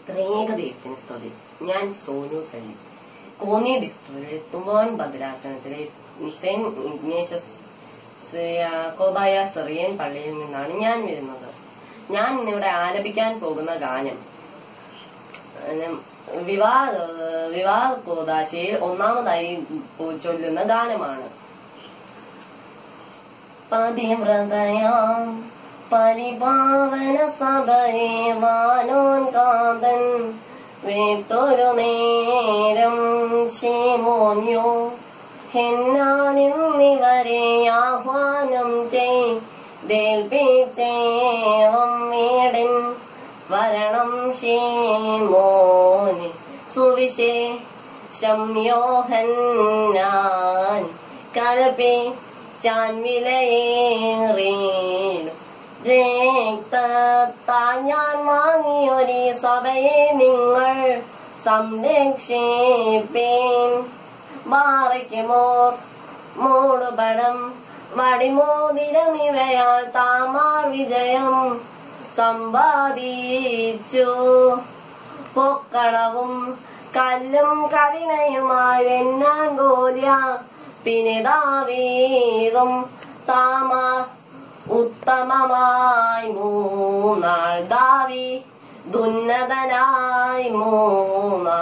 ത്രേക ദൈവത്തിന് സ്തുതി ഞാൻ സോനു സലീം കോന്നി ഡിസ്ട്രിക്റ്റിലെ തുമ്പോൺ ഭദ്രാസനത്തിലെ സെന്റ് ഇഗ്നേഷ്യസ് യാക്കോബായ സെറിയൻ പള്ളിയിൽ നിന്നാണ് ഞാൻ വരുന്നത് ഞാൻ ഇന്നിവിടെ ആലപിക്കാൻ പോകുന്ന ഗാനം ഉം, വിവാഹ വിവാഹ കൂതാശയിൽ ഒന്നാമതായി ചൊല്ലുന്ന ഗാനമാണ് പതിവ്രതയാം പരിപാവന സഭയെ വാനോൻ കാന്തൻ വേത്തൊരു നേരം ശീമോന്യോ ഹെന്നാനിന്നിവരെ ആഹ്വാനം ചെയ്തേൽപ്പിച്ചേവം വീടിൻ വരണം ശീമോന് സുവിശേ സംയോഹന്നാൻ കൽപ്പി ചാൻ വിലയേറിയിടും രക്തത്താൽ ഞാൻ വാങ്ങിയൊരു സഭയെ നിങ്ങൾ സംരക്ഷിപ്പീൻ ബാറയ്ക്കുമോർ മൂടുപടം വടിമോതിരം ഇവയാൽ താമാർ വിജയം സമ്പാദിച്ചു പൊക്കളവും കല്ലും കവിനയുമായി വെന്നാൻ ഗോല്യ പിന്നെ ദാവീതും താമാർ ഉത്തമമായി മൂന്നാൾ ദാവി ദുന്നതനായി മൂന്നാൾ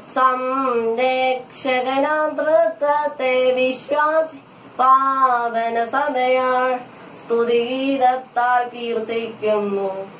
സംരക്ഷകനാം തൃത്വത്തെ വിശ്വാസി പാവന സഭയാൾ സ്തുതിഗീതത്താൽ കീർത്തിക്കുന്നു